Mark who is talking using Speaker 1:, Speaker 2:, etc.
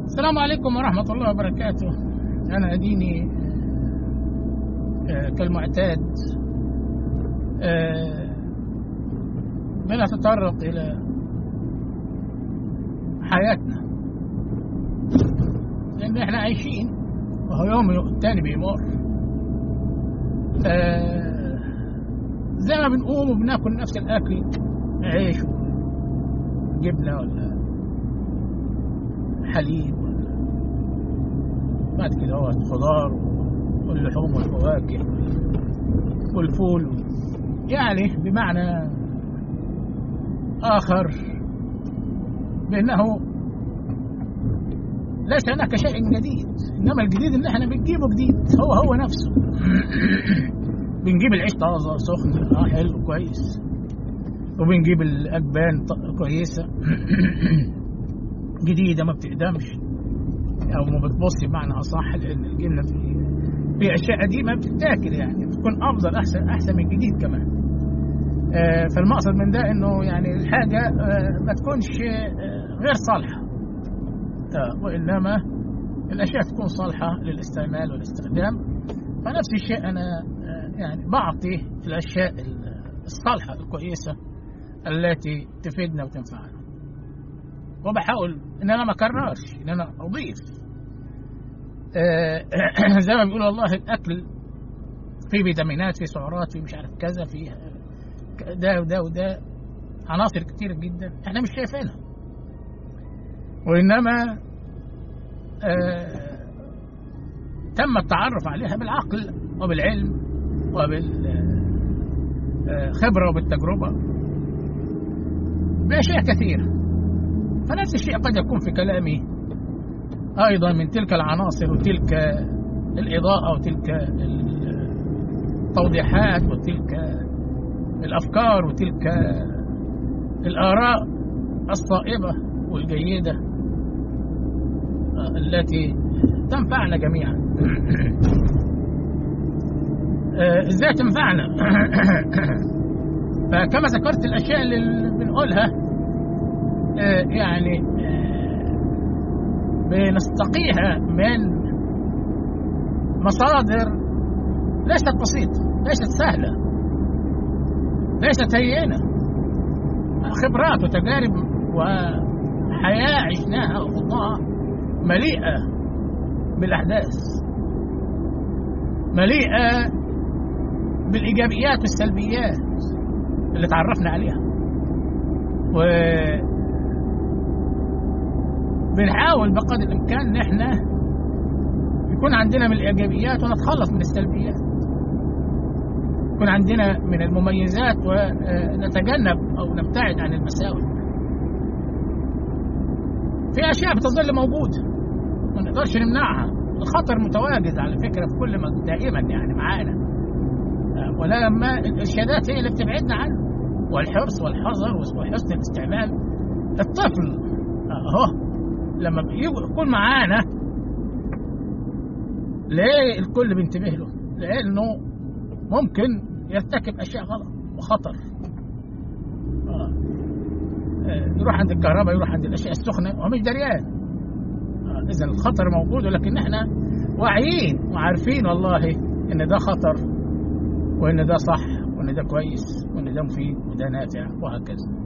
Speaker 1: السلام عليكم ورحمة الله وبركاته أنا أديني آه، كالمعتاد آه، بنتطرق إلى حياتنا لأن إحنا عايشين وهو يوم التاني بيمر آه، زي ما بنقوم وبناكل نفس الأكل عيش جبنة ولا حليب ولا بعد كده هو خضار واللحوم والفواكه والفول يعني بمعنى آخر بأنه ليس هناك شيء جديد إنما الجديد إن إحنا بنجيبه جديد هو هو نفسه بنجيب العيش طازة سخن آه حلو كويس وبنجيب الأجبان ط- كويسة جديدة ما بتقدمش أو ما بتبص بمعنى أصح لأن الجبنة في في أشياء قديمة بتتاكل يعني بتكون أفضل أحسن أحسن من جديد كمان آه، فالمقصد من ده إنه يعني الحاجة آه، ما تكونش آه، غير صالحة آه، وإنما الأشياء تكون صالحة للاستعمال والاستخدام فنفس الشيء أنا آه، يعني بعطي الأشياء الصالحة الكويسة التي تفيدنا وتنفعنا وبحاول ان انا ما اكررش ان انا اضيف آه، زي ما بيقولوا والله الاكل فيه فيتامينات فيه سعرات فيه مش عارف كذا فيه ده وده وده عناصر كتير جدا احنا مش شايفينها وانما آه، تم التعرف عليها بالعقل وبالعلم وبالخبرة وبالتجربة بأشياء كثيرة فنفس الشيء قد يكون في كلامي أيضا من تلك العناصر وتلك الإضاءة وتلك التوضيحات وتلك الأفكار وتلك الآراء الصائبة والجيدة التي تنفعنا جميعا آه، ازاي تنفعنا فكما ذكرت الاشياء اللي بنقولها آه، يعني آه، بنستقيها من مصادر ليست بسيطة ليست سهلة ليست هينة خبرات وتجارب وحياة عشناها وخضناها مليئة بالأحداث مليئة بالإيجابيات والسلبيات اللي تعرفنا عليها و بنحاول بقدر الإمكان إن إحنا يكون عندنا من الإيجابيات ونتخلص من السلبيات يكون عندنا من المميزات ونتجنب أو نبتعد عن المساوئ في أشياء بتظل موجودة ما نقدرش نمنعها الخطر متواجد على فكرة في كل ما دائما يعني معانا ولما الإرشادات هي اللي بتبعدنا عنه والحرص والحذر وحسن الاستعمال الطفل اهو لما يكون معانا ليه الكل بينتبه له لانه ممكن يرتكب اشياء غلط وخطر آه. آه. يروح عند الكهرباء يروح عند الاشياء السخنه وهو مش دريان آه. اذا الخطر موجود ولكن احنا واعيين وعارفين والله ان ده خطر وان ده صح وان ده كويس وان ده مفيد وده نافع وهكذا